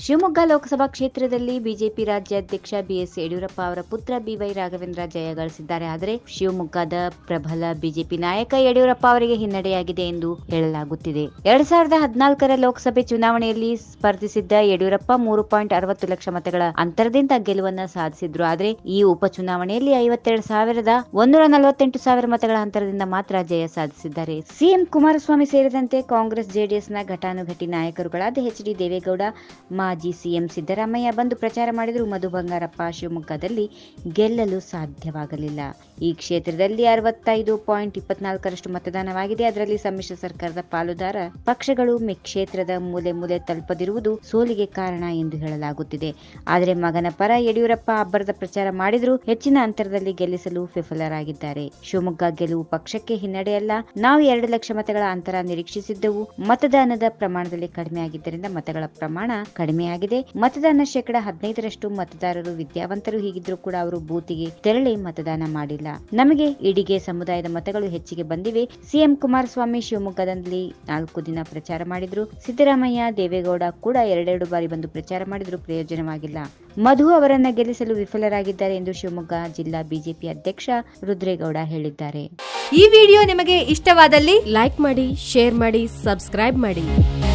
ಶಿವಮೊಗ್ಗ ಲೋಕಸಭಾ ಕ್ಷೇತ್ರದಲ್ಲಿ ಬಿಜೆಪಿ ರಾಜ್ಯಾಧ್ಯಕ್ಷ ಬಿಎಸ್ ಯಡಿಯೂರಪ್ಪ ಅವರ ಪುತ್ರ ಬಿವೈ ರಾಘವೇಂದ್ರ ಜಯ ಗಳಿಸಿದ್ದಾರೆ ಆದರೆ ಶಿವಮೊಗ್ಗದ ಪ್ರಬಲ ಬಿಜೆಪಿ ನಾಯಕ ಯಡಿಯೂರಪ್ಪ ಅವರಿಗೆ ಹಿನ್ನಡೆಯಾಗಿದೆ ಎಂದು ಹೇಳಲಾಗುತ್ತಿದೆ ಎರಡ್ ಸಾವಿರದ ಹದಿನಾಲ್ಕರ ಲೋಕಸಭೆ ಚುನಾವಣೆಯಲ್ಲಿ ಸ್ಪರ್ಧಿಸಿದ್ದ ಯಡಿಯೂರಪ್ಪ ಮೂರು ಪಾಯಿಂಟ್ ಅರವತ್ತು ಲಕ್ಷ ಮತಗಳ ಅಂತರದಿಂದ ಗೆಲುವನ್ನ ಸಾಧಿಸಿದ್ರು ಆದರೆ ಈ ಉಪಚುನಾವಣೆಯಲ್ಲಿ ಐವತ್ತೆರಡು ಸಾವಿರದ ಒಂದೂರ ನಲವತ್ತೆಂಟು ಸಾವಿರ ಮತಗಳ ಅಂತರದಿಂದ ಮಾತ್ರ ಜಯ ಸಾಧಿಸಿದ್ದಾರೆ ಸಿಎಂ ಕುಮಾರಸ್ವಾಮಿ ಸೇರಿದಂತೆ ಕಾಂಗ್ರೆಸ್ ಜೆಡಿಎಸ್ನ ಘಟಾನುಘಟಿ ನಾಯಕರುಗಳಾದ ಎಚ್ ಡಿ ದೇವೇಗೌಡ ಮಾಜಿ ಸಿಎಂ ಸಿದ್ದರಾಮಯ್ಯ ಬಂದು ಪ್ರಚಾರ ಮಾಡಿದರೂ ಮಧು ಬಂಗಾರಪ್ಪ ಶಿವಮೊಗ್ಗದಲ್ಲಿ ಗೆಲ್ಲಲು ಸಾಧ್ಯವಾಗಲಿಲ್ಲ ಈ ಕ್ಷೇತ್ರದಲ್ಲಿ ಅರವತ್ತೈದು ಪಾಯಿಂಟ್ ಇಪ್ಪತ್ನಾಲ್ಕರಷ್ಟು ಮತದಾನವಾಗಿದೆ ಅದರಲ್ಲಿ ಸಮ್ಮಿಶ್ರ ಸರ್ಕಾರದ ಪಾಲುದಾರ ಪಕ್ಷಗಳು ಮೆ- ಕ್ಷೇತ್ರದ ಮೂಲೆ ಮೂಲೆ ತಲುಪದಿರುವುದು ಸೋಲಿಗೆ ಕಾರಣ ಎಂದು ಹೇಳಲಾಗುತ್ತಿದೆ ಆದರೆ ಮಗನ ಪರ ಯಡಿಯೂರಪ್ಪ ಅಬ್ಬರದ ಪ್ರಚಾರ ಮಾಡಿದರೂ ಹೆಚ್ಚಿನ ಅಂತರದಲ್ಲಿ ಗೆಲ್ಲಿಸಲು ವಿಫಲರಾಗಿದ್ದಾರೆ ಶಿವಮೊಗ್ಗ ಗೆಲುವು ಪಕ್ಷಕ್ಕೆ ಹಿನ್ನಡೆಯಲ್ಲ ನಾವು ಎರಡು ಲಕ್ಷ ಮತಗಳ ಅಂತರ ನಿರೀಕ್ಷಿಸಿದ್ದೆವು ಮತದಾನದ ಪ್ರಮಾಣದಲ್ಲಿ ಕಡಿಮೆಯಾಗಿದ್ದರಿಂದ ಮತಗಳ ಪ್ರಮಾಣ ಕಡಿಮೆಯಾಗಿದೆ ಮತದಾನ ಶೇಕಡ ಹದಿನೈದರಷ್ಟು ಮತದಾರರು ವಿದ್ಯಾವಂತರು ಹೀಗಿದ್ರೂ ಕೂಡ ಅವರು ಬೂತಿಗೆ ತೆರಳಿ ಮತದಾನ ಮಾಡಿಲ್ಲ ನಮಗೆ ಇಡಿಗೆ ಸಮುದಾಯದ ಮತಗಳು ಹೆಚ್ಚಿಗೆ ಬಂದಿವೆ ಸಿಎಂ ಕುಮಾರಸ್ವಾಮಿ ಶಿವಮೊಗ್ಗದಲ್ಲಿ ನಾಲ್ಕು ದಿನ ಪ್ರಚಾರ ಮಾಡಿದ್ರು ಸಿದ್ದರಾಮಯ್ಯ ದೇವೇಗೌಡ ಕೂಡ ಎರಡೆರಡು ಬಾರಿ ಬಂದು ಪ್ರಚಾರ ಮಾಡಿದ್ರು ಪ್ರಯೋಜನವಾಗಿಲ್ಲ ಮಧು ಅವರನ್ನ ಗೆಲ್ಲಿಸಲು ವಿಫಲರಾಗಿದ್ದಾರೆ ಎಂದು ಶಿವಮೊಗ್ಗ ಜಿಲ್ಲಾ ಬಿಜೆಪಿ ಅಧ್ಯಕ್ಷ ರುದ್ರೇಗೌಡ ಹೇಳಿದ್ದಾರೆ ಈ ವಿಡಿಯೋ ನಿಮಗೆ ಇಷ್ಟವಾದಲ್ಲಿ ಲೈಕ್ ಮಾಡಿ ಶೇರ್ ಮಾಡಿ ಸಬ್ಸ್ಕ್ರೈಬ್ ಮಾಡಿ